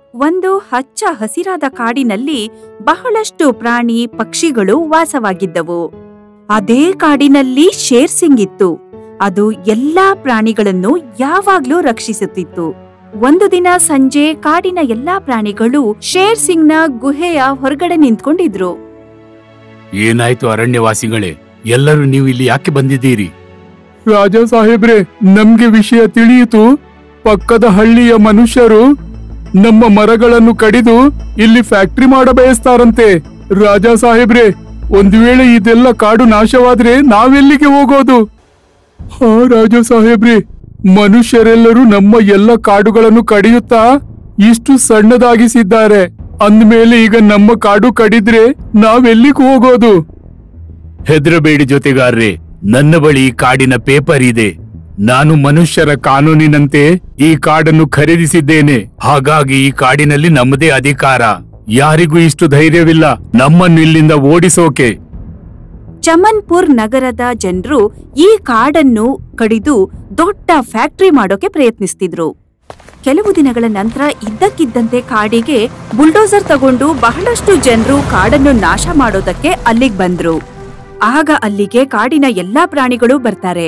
ಒಂದು ಹಚ್ಚ ಹಸಿರಾದ ಕಾಡಿನಲ್ಲಿ ಬಹಳಷ್ಟು ಪ್ರಾಣಿ ಪಕ್ಷಿಗಳು ವಾಸವಾಗಿದ್ದವು ಅದೇ ಕಾಡಿನಲ್ಲಿ ಶೇರ್ ಸಿಂಗ್ ಇತ್ತು ಅದು ಎಲ್ಲಾ ಪ್ರಾಣಿಗಳನ್ನು ಯಾವಾಗ್ಲೂ ರಕ್ಷಿಸುತ್ತಿತ್ತು ಒಂದು ದಿನ ಸಂಜೆ ಕಾಡಿನ ಎಲ್ಲಾ ಪ್ರಾಣಿಗಳು ಶೇರ್ ಸಿಂಗ್ನ ಗುಹೆಯ ಹೊರಗಡೆ ನಿಂತ್ಕೊಂಡಿದ್ರು ಏನಾಯ್ತು ಅರಣ್ಯವಾಸಿಗಳೇ ಎಲ್ಲರೂ ನೀವು ಇಲ್ಲಿ ಯಾಕೆ ಬಂದಿದ್ದೀರಿ ರಾಜ ಸಾಹೇಬ್ರೆ ನಮ್ಗೆ ವಿಷಯ ತಿಳಿಯಿತು ಪಕ್ಕದ ಹಳ್ಳಿಯ ಮನುಷ್ಯರು ನಮ್ಮ ಮರಗಳನ್ನು ಕಡಿದು ಇಲ್ಲಿ ಫ್ಯಾಕ್ಟ್ರಿ ಮಾಡ ಬಯಸ್ತಾರಂತೆ ರಾಜ ಸಾಹೇಬ್ರೆ ಒಂದು ವೇಳೆ ಇದೆಲ್ಲ ಕಾಡು ನಾಶವಾದ್ರೆ ನಾವೆಲ್ಲಿಗೆ ಹೋಗೋದು ಹಾ ರಾಜ ಸಾಹೇಬ್ರೆ ಮನುಷ್ಯರೆಲ್ಲರೂ ನಮ್ಮ ಎಲ್ಲ ಕಾಡುಗಳನ್ನು ಕಡಿಯುತ್ತಾ ಇಷ್ಟು ಸಣ್ಣದಾಗಿಸಿದ್ದಾರೆ ಅಂದ್ಮೇಲೆ ಈಗ ನಮ್ಮ ಕಾಡು ಕಡಿದ್ರೆ ನಾವೆಲ್ಲಿಗೆ ಹೋಗೋದು ಹೆದರಬೇಡಿ ಜೊತೆಗಾರ್ರೆ ನನ್ನ ಬಳಿ ಈ ಕಾಡಿನ ಪೇಪರ್ ಇದೆ ನಾನು ಮನುಷ್ಯರ ಕಾನೂನಿನಂತೆ ಈ ಕಾಡನ್ನು ಖರೀದಿಸಿದ್ದೇನೆ ಹಾಗಾಗಿ ಈ ಕಾಡಿನಲ್ಲಿ ನಮ್ಮದೇ ಅಧಿಕಾರ ಯಾರಿಗೂ ಇಷ್ಟು ಧೈರ್ಯವಿಲ್ಲ ನಮ್ಮನ್ನು ಇಲ್ಲಿಂದ ಓಡಿಸೋಕೆ ಚಮನ್ಪುರ್ ನಗರದ ಜನರು ಈ ಕಾಡನ್ನು ಕಡಿದು ದೊಡ್ಡ ಫ್ಯಾಕ್ಟರಿ ಮಾಡೋಕೆ ಪ್ರಯತ್ನಿಸ್ತಿದ್ರು ಕೆಲವು ದಿನಗಳ ನಂತರ ಇದ್ದಕ್ಕಿದ್ದಂತೆ ಕಾಡಿಗೆ ಬುಲ್ಡೋಸರ್ ತಗೊಂಡು ಬಹಳಷ್ಟು ಜನರು ಕಾಡನ್ನು ನಾಶ ಮಾಡೋದಕ್ಕೆ ಅಲ್ಲಿಗ್ ಬಂದ್ರು ಆಗ ಅಲ್ಲಿಗೆ ಕಾಡಿನ ಎಲ್ಲಾ ಪ್ರಾಣಿಗಳು ಬರ್ತಾರೆ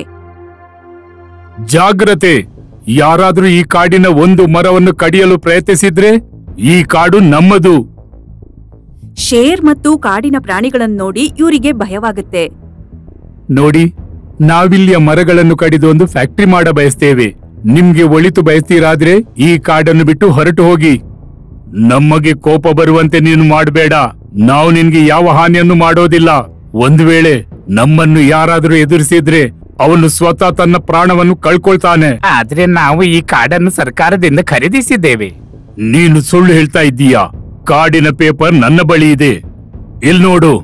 ಜಾಗ್ರತೆ ಯಾರಾದ್ರೂ ಈ ಕಾಡಿನ ಒಂದು ಮರವನ್ನು ಕಡಿಯಲು ಪ್ರಯತ್ನಿಸಿದ್ರೆ ಈ ಕಾಡು ನಮ್ಮದು ಶೇರ್ ಮತ್ತು ಕಾಡಿನ ಪ್ರಾಣಿಗಳನ್ನ ನೋಡಿ ಇವರಿಗೆ ಭಯವಾಗುತ್ತೆ ನೋಡಿ ನಾವಿಲ್ಲಿಯ ಮರಗಳನ್ನು ಕಡಿದು ಒಂದು ಫ್ಯಾಕ್ಟರಿ ಮಾಡ ಬಯಸ್ತೇವೆ ನಿಮ್ಗೆ ಒಳಿತು ಬಯಸ್ತೀರಾದ್ರೆ ಈ ಕಾಡನ್ನು ಬಿಟ್ಟು ಹೊರಟು ಹೋಗಿ ನಮಗೆ ಕೋಪ ಬರುವಂತೆ ನೀನು ಮಾಡಬೇಡ ನಾವು ನಿನ್ಗೆ ಯಾವ ಹಾನಿಯನ್ನು ಮಾಡೋದಿಲ್ಲ ಒಂದು ವೇಳೆ ನಮ್ಮನ್ನು ಯಾರಾದರೂ ಎದುರಿಸಿದ್ರೆ ಅವನು ಸ್ವತಃ ತನ್ನ ಪ್ರಾಣವನ್ನು ಕಳ್ಕೊಳ್ತಾನೆ ಆದ್ರೆ ನಾವು ಈ ಕಾಡನ್ನು ಸರ್ಕಾರದಿಂದ ಖರೀದಿಸಿದ್ದೇವೆ ನೀನು ಸುಳ್ಳು ಹೇಳ್ತಾ ಇದ್ದೀಯಾ ಕಾಡಿನ ಪೇಪರ್ ನನ್ನ ಬಳಿ ಇದೆ ಇಲ್ ನೋಡು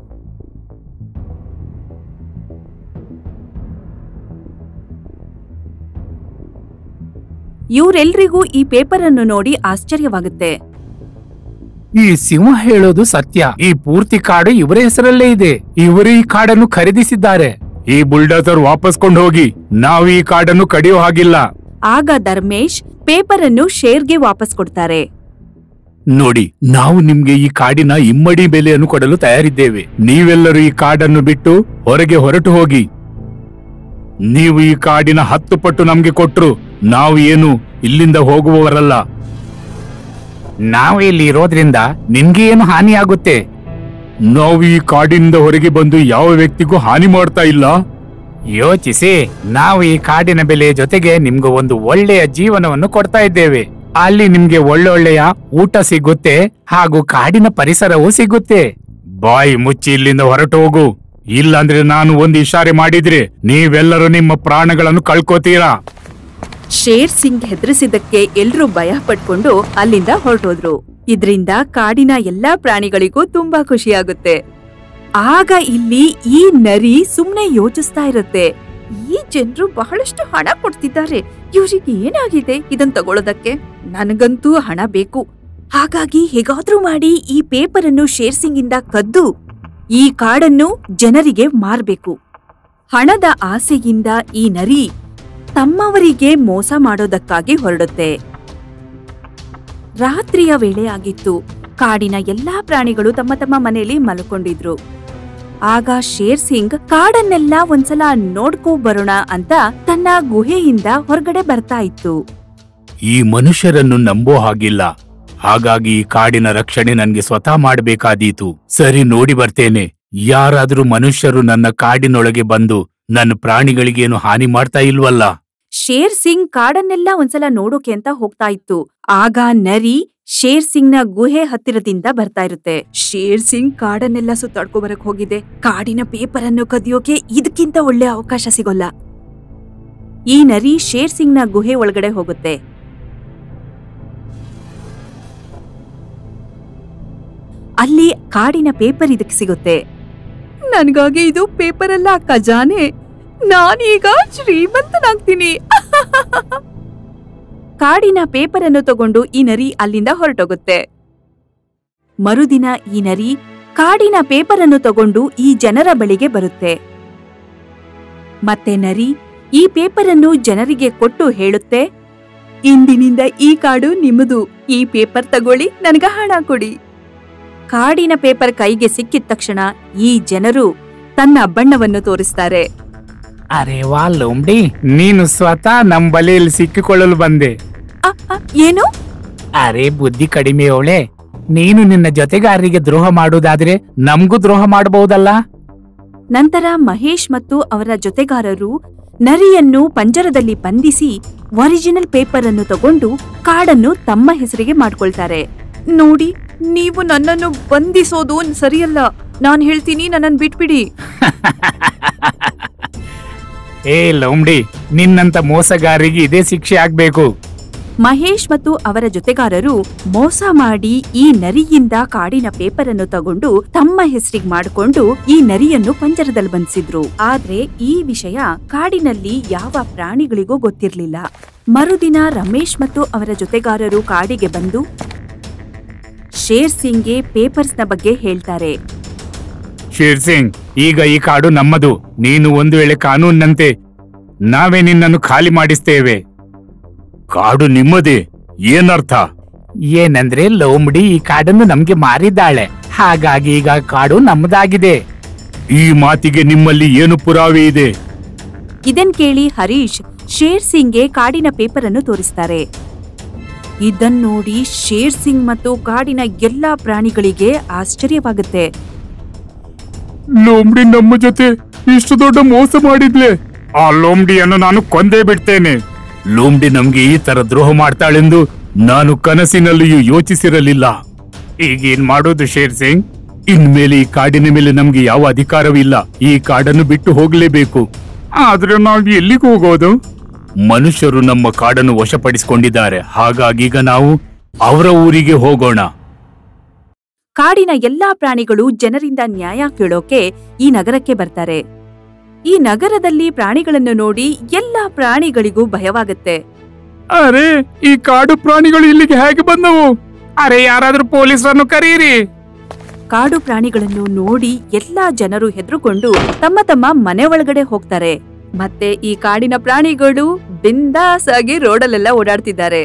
ಇವರೆಲ್ರಿಗೂ ಈ ಪೇಪರ್ ಅನ್ನು ನೋಡಿ ಆಶ್ಚರ್ಯವಾಗುತ್ತೆ ಈ ಸಿಂಹ ಹೇಳೋದು ಸತ್ಯ ಈ ಪೂರ್ತಿ ಕಾಡು ಇವರ ಹೆಸರಲ್ಲೇ ಇದೆ ಇವರು ಈ ಕಾಡನ್ನು ಖರೀದಿಸಿದ್ದಾರೆ ಈ ಬುಲ್ಡೋಸರ್ ವಾಪಸ್ ಕೊಂಡು ಹೋಗಿ ನಾವು ಈ ಕಾಡನ್ನು ಕಡಿಯೋ ಹಾಗಿಲ್ಲ ಆಗ ಧರ್ಮೇಶ್ ಪೇಪರ್ ಅನ್ನು ಶೇರ್ಗೆ ವಾಪಸ್ ಕೊಡ್ತಾರೆ ನೋಡಿ ನಾವು ನಿಮ್ಗೆ ಈ ಕಾಡಿನ ಇಮ್ಮಡಿ ಬೆಲೆಯನ್ನು ಕೊಡಲು ತಯಾರಿದ್ದೇವೆ ನೀವೆಲ್ಲರೂ ಈ ಕಾಡನ್ನು ಬಿಟ್ಟು ಹೊರಗೆ ಹೊರಟು ಹೋಗಿ ನೀವು ಈ ಕಾಡಿನ ಹತ್ತು ಪಟ್ಟು ನಮ್ಗೆ ಕೊಟ್ರು ನಾವು ಏನು ಇಲ್ಲಿಂದ ಹೋಗುವವರಲ್ಲ ನಾವು ಇಲ್ಲಿ ಇರೋದ್ರಿಂದ ನಿನ್ಗೆ ಏನು ಹಾನಿಯಾಗುತ್ತೆ ನಾವು ಈ ಕಾಡಿನಿಂದ ಹೊರಗೆ ಬಂದು ಯಾವ ವ್ಯಕ್ತಿಗೂ ಹಾನಿ ಮಾಡ್ತಾ ಇಲ್ಲ ಯೋಚಿಸಿ ನಾವು ಈ ಕಾಡಿನ ಬೆಲೆ ಜೊತೆಗೆ ನಿಮ್ಗೆ ಒಂದು ಒಳ್ಳೆಯ ಜೀವನವನ್ನು ಕೊಡ್ತಾ ಇದ್ದೇವೆ ಅಲ್ಲಿ ನಿಮ್ಗೆ ಒಳ್ಳೊಳ್ಳೆಯ ಊಟ ಸಿಗುತ್ತೆ ಹಾಗೂ ಕಾಡಿನ ಪರಿಸರವೂ ಸಿಗುತ್ತೆ ಬಾಯಿ ಮುಚ್ಚಿ ಇಲ್ಲಿಂದ ಹೊರಟು ಹೋಗು ಇಲ್ಲಾಂದ್ರೆ ನಾನು ಒಂದು ಇಶಾರೆ ಮಾಡಿದ್ರೆ ನೀವೆಲ್ಲರೂ ನಿಮ್ಮ ಪ್ರಾಣಗಳನ್ನು ಕಳ್ಕೋತೀರಾ ಶೇರ್ ಸಿಂಗ್ ಹೆದರಿಸಿದ್ದಕ್ಕೆ ಎಲ್ರೂ ಭಯ ಪಟ್ಕೊಂಡು ಅಲ್ಲಿಂದ ಹೊರಟೋದ್ರು ಇದ್ರಿಂದ ಕಾಡಿನ ಎಲ್ಲಾ ಪ್ರಾಣಿಗಳಿಗೂ ತುಂಬಾ ಖುಷಿಯಾಗುತ್ತೆ ಆಗ ಇಲ್ಲಿ ಈ ನರಿ ಸುಮ್ನೆ ಯೋಚಿಸ್ತಾ ಇರುತ್ತೆ ಈ ಜನರು ಬಹಳಷ್ಟು ಹಣ ಕೊಡ್ತಿದ್ದಾರೆ ಇವ್ರಿಗೆ ಏನಾಗಿದೆ ಇದನ್ ತಗೊಳ್ಳೋದಕ್ಕೆ ನನಗಂತೂ ಹಣ ಬೇಕು ಹಾಗಾಗಿ ಹೇಗಾದ್ರೂ ಮಾಡಿ ಈ ಪೇಪರ್ ಅನ್ನು ಶೇರ್ ಸಿಂಗ್ ಇಂದ ಕದ್ದು ಈ ಕಾಡನ್ನು ಜನರಿಗೆ ಮಾರ್ಬೇಕು ಹಣದ ಆಸೆಯಿಂದ ಈ ನರಿ ತಮ್ಮವರಿಗೆ ಮೋಸ ಮಾಡೋದಕ್ಕಾಗಿ ಹೊರಡುತ್ತೆ ರಾತ್ರಿಯ ವೇಳೆ ಆಗಿತ್ತು ಕಾಡಿನ ಎಲ್ಲಾ ಪ್ರಾಣಿಗಳು ತಮ್ಮ ತಮ್ಮ ಮನೆಯಲ್ಲಿ ಮಲ್ಕೊಂಡಿದ್ರು ಆಗ ಶೇರ್ ಸಿಂಗ್ ಕಾಡನ್ನೆಲ್ಲ ಒಂದ್ಸಲ ನೋಡ್ಕೋ ಬರೋಣ ಅಂತ ತನ್ನ ಗುಹೆಯಿಂದ ಹೊರಗಡೆ ಬರ್ತಾ ಇತ್ತು ಈ ಮನುಷ್ಯರನ್ನು ನಂಬೋ ಹಾಗಿಲ್ಲ ಹಾಗಾಗಿ ಈ ಕಾಡಿನ ರಕ್ಷಣೆ ನನ್ಗೆ ಸ್ವತಃ ಮಾಡಬೇಕಾದೀತು ಸರಿ ನೋಡಿ ಬರ್ತೇನೆ ಯಾರಾದ್ರೂ ಮನುಷ್ಯರು ನನ್ನ ಕಾಡಿನೊಳಗೆ ಬಂದು ನನ್ನ ಪ್ರಾಣಿಗಳಿಗೇನು ಹಾನಿ ಮಾಡ್ತಾ ಇಲ್ವಲ್ಲ ಶೇರ್ ಸಿಂಗ್ ಕಾಡನ್ನೆಲ್ಲ ಒಂದ್ಸಲ ನೋಡೋಕೆ ಅಂತ ಹೋಗ್ತಾ ಇತ್ತು ಆಗ ನರಿ ಶೇರ್ ಸಿಂಗ್ ನ ಗುಹೆ ಹತ್ತಿರದಿಂದ ಬರ್ತಾ ಇರುತ್ತೆ ಶೇರ್ ಸಿಂಗ್ ಕಾಡನ್ನೆಲ್ಲ ಸುತ್ತಾಡ್ಕೊ ಬರಕ್ ಹೋಗಿದೆ ಕಾಡಿನ ಪೇಪರ್ ಅನ್ನು ಕದಿಯೋಕೆ ಇದಕ್ಕಿಂತ ಒಳ್ಳೆ ಅವಕಾಶ ಸಿಗೋಲ್ಲ ಈ ನರಿ ಶೇರ್ ಸಿಂಗ್ ನ ಗುಹೆ ಒಳಗಡೆ ಹೋಗುತ್ತೆ ಅಲ್ಲಿ ಕಾಡಿನ ಪೇಪರ್ ಇದಕ್ಕೆ ಸಿಗುತ್ತೆ ನನ್ಗಾಗಿ ಇದು ಪೇಪರ್ ಅಲ್ಲ ಖಜಾನೆ ನಾನೀಗ ಶ್ರೀಮಂತನಾಗ್ತೀನಿ ಕಾಡಿನ ಪೇಪರ್ ಅನ್ನು ತಗೊಂಡು ಈ ನರಿ ಅಲ್ಲಿಂದ ಹೊರಟೋಗುತ್ತೆ ಮರುದಿನ ಈ ನರಿ ಕಾಡಿನ ಪೇಪರ್ ಅನ್ನು ತಗೊಂಡು ಈ ಜನರ ಬಳಿಗೆ ಬರುತ್ತೆ ಮತ್ತೆ ನರಿ ಈ ಪೇಪರ್ ಅನ್ನು ಜನರಿಗೆ ಕೊಟ್ಟು ಹೇಳುತ್ತೆ ಇಂದಿನಿಂದ ಈ ಕಾಡು ನಿಮ್ಮದು ಈ ಪೇಪರ್ ತಗೊಳ್ಳಿ ನನಗ ಹಣ ಕೊಡಿ ಕಾಡಿನ ಪೇಪರ್ ಕೈಗೆ ಸಿಕ್ಕಿದ ತಕ್ಷಣ ಈ ಜನರು ತನ್ನ ಬಣ್ಣವನ್ನು ತೋರಿಸ್ತಾರೆ ಅರೆ ವಾ ಲೋಮ್ಡಿ ನೀನು ಸ್ವತಃ ನಮ್ ಬಲೆಯಲ್ಲಿ ಸಿಕ್ಕಿಕೊಳ್ಳಲು ಬಂದೆ ಅ, ಅ, ಏನು ಅರೆ ಬುದ್ಧಿ ಕಡಿಮೆ ಅವಳೆ ನೀನು ನಿನ್ನ ಜೊತೆಗಾರರಿಗೆ ದ್ರೋಹ ಮಾಡುವುದಾದ್ರೆ ನಮ್ಗೂ ದ್ರೋಹ ಮಾಡಬಹುದಲ್ಲ ನಂತರ ಮಹೇಶ್ ಮತ್ತು ಅವರ ಜೊತೆಗಾರರು ನರಿಯನ್ನು ಪಂಜರದಲ್ಲಿ ಬಂಧಿಸಿ ಒರಿಜಿನಲ್ ಪೇಪರ್ ಅನ್ನು ತಗೊಂಡು ಕಾಡನ್ನು ತಮ್ಮ ಹೆಸರಿಗೆ ಮಾಡ್ಕೊಳ್ತಾರೆ ನೋಡಿ ನೀವು ನನ್ನನ್ನು ಬಂಧಿಸೋದು ಸರಿಯಲ್ಲ ನಾನ್ ಹೇಳ್ತೀನಿ ನನ್ನನ್ನು ಬಿಟ್ಬಿಡಿ ಏ ಲೋಮ್ಡಿ ನಿನ್ನಂತ ಮೋಸಗಾರಿಗೆ ಇದೇ ಶಿಕ್ಷೆ ಆಗ್ಬೇಕು ಮಹೇಶ್ ಮತ್ತು ಅವರ ಜೊತೆಗಾರರು ಮೋಸ ಮಾಡಿ ಈ ನರಿಯಿಂದ ಕಾಡಿನ ಪೇಪರ್ ಅನ್ನು ತಗೊಂಡು ತಮ್ಮ ಹೆಸರಿಗೆ ಮಾಡಿಕೊಂಡು ಈ ನರಿಯನ್ನು ಪಂಜರದಲ್ಲಿ ಬಂಧಿಸಿದ್ರು ಆದ್ರೆ ಈ ವಿಷಯ ಕಾಡಿನಲ್ಲಿ ಯಾವ ಪ್ರಾಣಿಗಳಿಗೂ ಗೊತ್ತಿರ್ಲಿಲ್ಲ ಮರುದಿನ ರಮೇಶ್ ಮತ್ತು ಅವರ ಜೊತೆಗಾರರು ಕಾಡಿಗೆ ಬಂದು ಶೇರ್ ಸಿಂಗ್ಗೆ ಪೇಪರ್ಸ್ನ ಬಗ್ಗೆ ಹೇಳ್ತಾರೆ ಶೇರ್ ಸಿಂಗ್ ಈಗ ಈ ಕಾಡು ನಮ್ಮದು ನೀನು ಒಂದು ವೇಳೆ ಕಾನೂನಿನಂತೆ ನಾವೇ ನಿನ್ನನ್ನು ಖಾಲಿ ಮಾಡಿಸ್ತೇವೆ ಕಾಡು ನಿಮ್ಮದೇ ಏನರ್ಥ ಏನಂದ್ರೆ ಲೋಮ್ಡಿ ಈ ಕಾಡನ್ನು ನಮ್ಗೆ ಮಾರಿದ್ದಾಳೆ ಹಾಗಾಗಿ ಈಗ ಕಾಡು ನಮ್ಮದಾಗಿದೆ ಈ ಮಾತಿಗೆ ನಿಮ್ಮಲ್ಲಿ ಏನು ಪುರಾವೆ ಇದೆ ಇದನ್ ಕೇಳಿ ಹರೀಶ್ ಶೇರ್ ಸಿಂಗ್ಗೆ ಕಾಡಿನ ಪೇಪರ್ ಅನ್ನು ತೋರಿಸ್ತಾರೆ ಇದನ್ ನೋಡಿ ಶೇರ್ ಸಿಂಗ್ ಮತ್ತು ಕಾಡಿನ ಎಲ್ಲಾ ಪ್ರಾಣಿಗಳಿಗೆ ಆಶ್ಚರ್ಯವಾಗುತ್ತೆ ಲೋಮ್ಡಿ ನಮ್ಮ ಜೊತೆ ಇಷ್ಟು ದೊಡ್ಡ ಮೋಸ ಮಾಡಿದ್ಲೆ ಆ ಲೋಮ್ಡಿಯನ್ನು ನಾನು ಕೊಂದೇ ಬಿಡ್ತೇನೆ ಲೋಮ್ಡಿ ನಮ್ಗೆ ಈ ತರ ದ್ರೋಹ ಮಾಡ್ತಾಳೆಂದು ನಾನು ಕನಸಿನಲ್ಲಿಯೂ ಯೋಚಿಸಿರಲಿಲ್ಲ ಈಗೇನ್ ಮಾಡೋದು ಶೇರ್ ಸಿಂಗ್ ಇನ್ಮೇಲೆ ಈ ಕಾಡಿನ ಮೇಲೆ ನಮ್ಗೆ ಯಾವ ಅಧಿಕಾರವಿಲ್ಲ ಈ ಕಾಡನ್ನು ಬಿಟ್ಟು ಹೋಗಲೇಬೇಕು ಆದ್ರೆ ನಾವು ಎಲ್ಲಿಗೆ ಹೋಗೋದು ಮನುಷ್ಯರು ನಮ್ಮ ಕಾಡನ್ನು ವಶಪಡಿಸಿಕೊಂಡಿದ್ದಾರೆ ಹಾಗಾಗಿ ಈಗ ನಾವು ಅವರ ಊರಿಗೆ ಹೋಗೋಣ ಕಾಡಿನ ಎಲ್ಲಾ ಪ್ರಾಣಿಗಳು ಜನರಿಂದ ನ್ಯಾಯ ಕೇಳೋಕೆ ಈ ನಗರಕ್ಕೆ ಬರ್ತಾರೆ ಈ ನಗರದಲ್ಲಿ ಪ್ರಾಣಿಗಳನ್ನು ನೋಡಿ ಎಲ್ಲಾ ಪ್ರಾಣಿಗಳಿಗೂ ಭಯವಾಗುತ್ತೆ ಅರೆ ಈ ಕಾಡು ಪ್ರಾಣಿಗಳು ಇಲ್ಲಿಗೆ ಹೇಗೆ ಬಂದವು ಅರೆ ಯಾರಾದ್ರೂ ಪೊಲೀಸರನ್ನು ಕರೀರಿ ಕಾಡು ಪ್ರಾಣಿಗಳನ್ನು ನೋಡಿ ಎಲ್ಲಾ ಜನರು ಹೆದರುಕೊಂಡು ತಮ್ಮ ತಮ್ಮ ಮನೆ ಒಳಗಡೆ ಹೋಗ್ತಾರೆ ಮತ್ತೆ ಈ ಕಾಡಿನ ಪ್ರಾಣಿಗಳು ಬಿಂದಾಸ್ ಆಗಿ ರೋಡಲ್ಲೆಲ್ಲ ಓಡಾಡ್ತಿದ್ದಾರೆ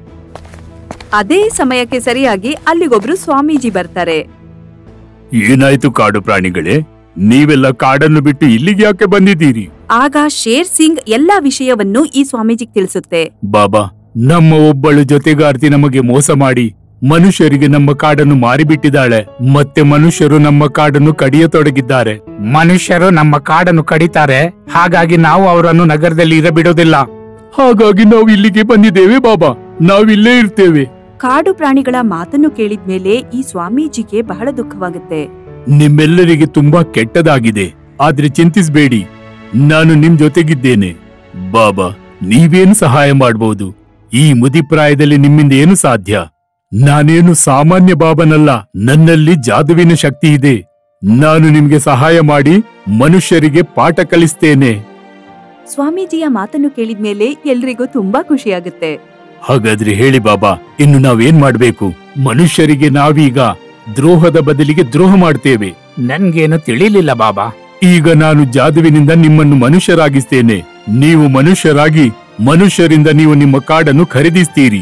ಅದೇ ಸಮಯಕ್ಕೆ ಸರಿಯಾಗಿ ಅಲ್ಲಿಗೊಬ್ರು ಸ್ವಾಮೀಜಿ ಬರ್ತಾರೆ ಏನಾಯ್ತು ಕಾಡು ಪ್ರಾಣಿಗಳೇ ನೀವೆಲ್ಲ ಕಾಡನ್ನು ಬಿಟ್ಟು ಇಲ್ಲಿಗೆ ಯಾಕೆ ಬಂದಿದ್ದೀರಿ ಆಗ ಶೇರ್ ಸಿಂಗ್ ಎಲ್ಲಾ ವಿಷಯವನ್ನು ಈ ಸ್ವಾಮೀಜಿಗೆ ತಿಳಿಸುತ್ತೆ ಬಾಬಾ ನಮ್ಮ ಒಬ್ಬಳು ಜೊತೆಗಾರ್ತಿ ನಮಗೆ ಮೋಸ ಮಾಡಿ ಮನುಷ್ಯರಿಗೆ ನಮ್ಮ ಕಾಡನ್ನು ಮಾರಿಬಿಟ್ಟಿದ್ದಾಳೆ ಮತ್ತೆ ಮನುಷ್ಯರು ನಮ್ಮ ಕಾಡನ್ನು ಕಡಿಯತೊಡಗಿದ್ದಾರೆ ಮನುಷ್ಯರು ನಮ್ಮ ಕಾಡನ್ನು ಕಡಿತಾರೆ ಹಾಗಾಗಿ ನಾವು ಅವರನ್ನು ನಗರದಲ್ಲಿ ಇರಬಿಡೋದಿಲ್ಲ ಹಾಗಾಗಿ ನಾವು ಇಲ್ಲಿಗೆ ಬಂದಿದ್ದೇವೆ ಬಾಬಾ ನಾವಿಲ್ಲೇ ಇರ್ತೇವೆ ಕಾಡು ಪ್ರಾಣಿಗಳ ಮಾತನ್ನು ಕೇಳಿದ್ಮೇಲೆ ಈ ಸ್ವಾಮೀಜಿಗೆ ಬಹಳ ದುಃಖವಾಗುತ್ತೆ ನಿಮ್ಮೆಲ್ಲರಿಗೆ ತುಂಬಾ ಕೆಟ್ಟದಾಗಿದೆ ಆದ್ರೆ ಚಿಂತಿಸ್ಬೇಡಿ ನಾನು ನಿಮ್ ಜೊತೆಗಿದ್ದೇನೆ ಬಾಬಾ ನೀವೇನು ಸಹಾಯ ಮಾಡಬಹುದು ಈ ಮುದಿಪ್ರಾಯದಲ್ಲಿ ನಿಮ್ಮಿಂದ ಏನು ಸಾಧ್ಯ ನಾನೇನು ಸಾಮಾನ್ಯ ಬಾಬನಲ್ಲ ನನ್ನಲ್ಲಿ ಜಾದುವಿನ ಶಕ್ತಿ ಇದೆ ನಾನು ನಿಮ್ಗೆ ಸಹಾಯ ಮಾಡಿ ಮನುಷ್ಯರಿಗೆ ಪಾಠ ಕಲಿಸ್ತೇನೆ ಸ್ವಾಮೀಜಿಯ ಮಾತನ್ನು ಕೇಳಿದ್ಮೇಲೆ ಎಲ್ರಿಗೂ ತುಂಬಾ ಖುಷಿಯಾಗುತ್ತೆ ಹಾಗಾದ್ರೆ ಹೇಳಿ ಬಾಬಾ ಇನ್ನು ನಾವೇನ್ ಮಾಡ್ಬೇಕು ಮನುಷ್ಯರಿಗೆ ನಾವೀಗ ದ್ರೋಹದ ಬದಲಿಗೆ ದ್ರೋಹ ಮಾಡ್ತೇವೆ ನನ್ಗೇನು ತಿಳಿಲಿಲ್ಲ ಬಾಬಾ ಈಗ ನಾನು ಜಾದುವಿನಿಂದ ನಿಮ್ಮನ್ನು ಮನುಷ್ಯರಾಗಿಸ್ತೇನೆ ನೀವು ಮನುಷ್ಯರಾಗಿ ಮನುಷ್ಯರಿಂದ ನೀವು ನಿಮ್ಮ ಕಾಡನ್ನು ಖರೀದಿಸ್ತೀರಿ